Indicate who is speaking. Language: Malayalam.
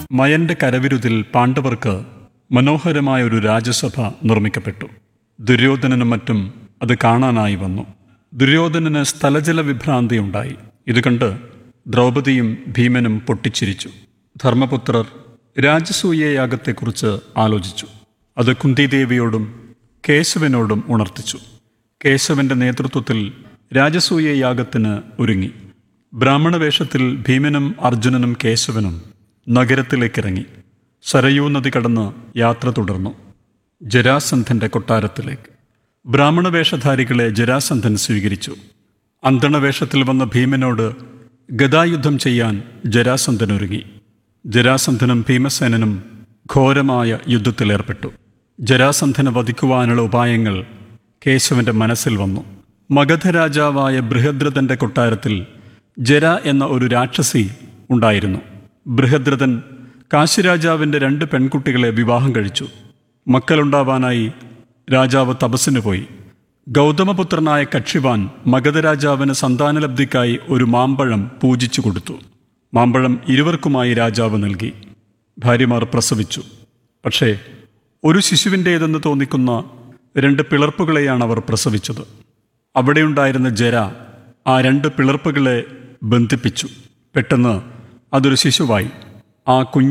Speaker 1: മയന്റെ കരവിരുതിൽ പാണ്ഡവർക്ക് മനോഹരമായ ഒരു രാജസഭ നിർമ്മിക്കപ്പെട്ടു ദുര്യോധനനും മറ്റും അത് കാണാനായി വന്നു ദുര്യോധനന് സ്ഥലജല വിഭ്രാന്തി ഉണ്ടായി ഇത് കണ്ട് ദ്രൗപദിയും ഭീമനും പൊട്ടിച്ചിരിച്ചു ധർമ്മപുത്രർ രാജസൂയയാഗത്തെക്കുറിച്ച് ആലോചിച്ചു അത് കുന്തിദേവിയോടും കേശവനോടും ഉണർത്തിച്ചു കേശവന്റെ നേതൃത്വത്തിൽ രാജസൂയയാഗത്തിന് ഒരുങ്ങി ബ്രാഹ്മണ വേഷത്തിൽ ഭീമനും അർജുനനും കേശവനും നഗരത്തിലേക്കിറങ്ങി സരയൂ നദി കടന്ന് യാത്ര തുടർന്നു ജരാസന്ധന്റെ കൊട്ടാരത്തിലേക്ക് ബ്രാഹ്മണ വേഷധാരികളെ ജരാസന്ധൻ സ്വീകരിച്ചു അന്തണവേഷത്തിൽ വന്ന ഭീമനോട് ഗദായുദ്ധം ചെയ്യാൻ ജരാസന്ധൻ ഒരുങ്ങി ജരാസന്ധനും ഭീമസേനനും ഘോരമായ യുദ്ധത്തിലേർപ്പെട്ടു ജരാസന്ധനെ വധിക്കുവാനുള്ള ഉപായങ്ങൾ കേശവന്റെ മനസ്സിൽ വന്നു മഗധ രാജാവായ ബൃഹദ്രഥന്റെ കൊട്ടാരത്തിൽ ജര എന്ന ഒരു രാക്ഷസി ഉണ്ടായിരുന്നു ബൃഹദ്രഥൻ കാശിരാജാവിൻ്റെ രണ്ട് പെൺകുട്ടികളെ വിവാഹം കഴിച്ചു മക്കളുണ്ടാവാനായി രാജാവ് തപസ്സിന് പോയി ഗൗതമപുത്രനായ കക്ഷിവാൻ മഗധരാജാവിന് സന്താനലബ്ധിക്കായി ഒരു മാമ്പഴം പൂജിച്ചു കൊടുത്തു മാമ്പഴം ഇരുവർക്കുമായി രാജാവ് നൽകി ഭാര്യമാർ പ്രസവിച്ചു പക്ഷേ ഒരു ശിശുവിൻ്റേതെന്ന് തോന്നിക്കുന്ന രണ്ട് പിളർപ്പുകളെയാണ് അവർ പ്രസവിച്ചത് അവിടെയുണ്ടായിരുന്ന ജര ആ രണ്ട് പിളർപ്പുകളെ ബന്ധിപ്പിച്ചു പെട്ടെന്ന് അതൊരു ശിശുവായി ആ കുഞ്ഞ്